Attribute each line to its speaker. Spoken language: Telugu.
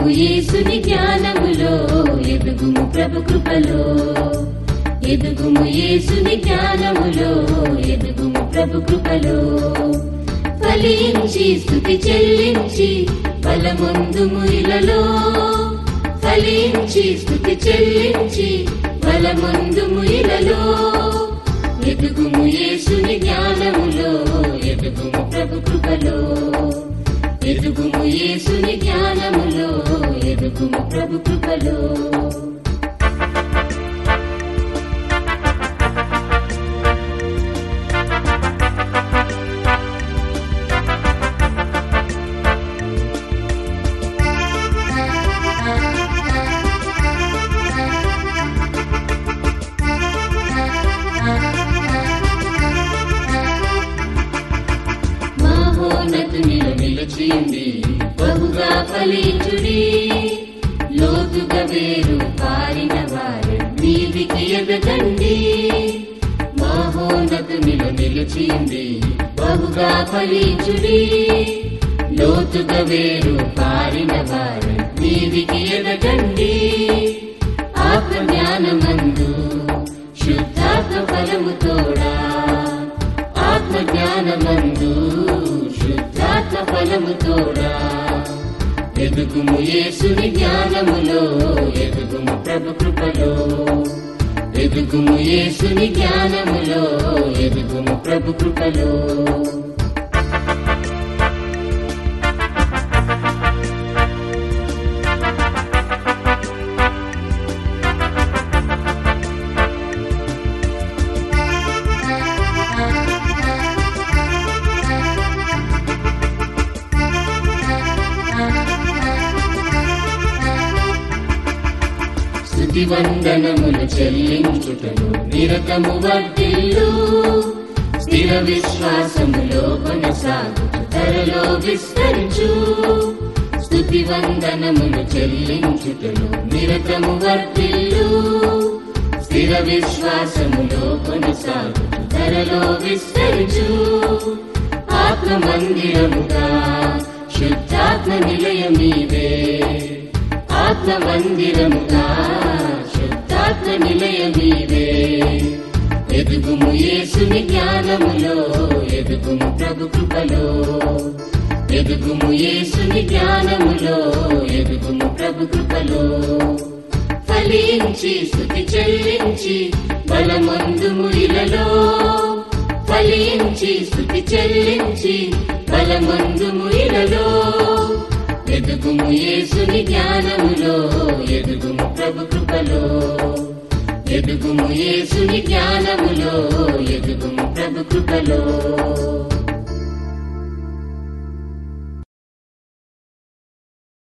Speaker 1: యేసుని జ్ఞానములో ఎదుగుము ప్రభు కృపలో ఎదుగుము యేసుని జ్ఞానములో ఎదుగుము ప్రభు కృపలో ఫలించి స్థుతి చెల్లించి బలముందుము ఇలలో ఫలించి స్థుతి చెల్లించి బలముందుము ఇలలో ఎదుగుము యేసుని జ్ఞానములో ఎదుగుము ప్రభు కృపలో ఎదుగుము యేసుని జ్ఞానములో ఎదుగుము ప్రభు కృపలో మహోన్నతునిలో నిలిచింది బహుగా ఫలించుడి లోతుగా వేరు పారిన వారు నీవికి ఎదగండి మహోన్నతునిలో నిలిచింది బహుగా ఫలించుడి లోతుగా వేరు పారిన వారు నీవికి ఎదగండి ఆత్మ జ్ఞానమందు శుద్ధాత్మ ఫలము తోడా ఆత్మ జ్ఞానమందు శుద్ధాత్మ ఫలము తోడా ఎదుగుము యేసుని జ్ఞానములో ఎదుగుము ప్రభు కృపలో ఎదుగుము యేసుని జ్ఞానములో ఎదుగుము ప్రభు కృపలో స్థుతి వందనములు చెల్లించుటను నిరతము వర్తిల్లు స్థిర విశ్వాసములో కొనసాగు ధరలో విస్తరించు స్థుతి వందనములు చెల్లించుటను నిరతము వర్తిల్లు స్థిర విశ్వాసములో కొనసాగు ధరలో విస్తరించు ఆత్మ మందిరముగా శుద్ధాత్మ నిలయమీవే ఆత్మ మందిరముగా శుద్ధాత్మ నిలయమీవే ఎదుగుము యేసుని జ్ఞానములో ఎదుగుము ప్రభు కృపలో ఎదుగుము యేసుని జ్ఞానములో ఎదుగుము ప్రభు కృపలో ఫలించి స్థుతి చెల్లించి బలమందుము ఇలలో ఫలించి స్థుతి చెల్లించి బలమందుము ఇలలో ఎదుగుము యేసుని జ్ఞానములో ఎదుగుము ప్రభు కృపలో ఎదుగుము యేసుని జ్ఞానములో ఎదుగుము ప్రభు కృపలో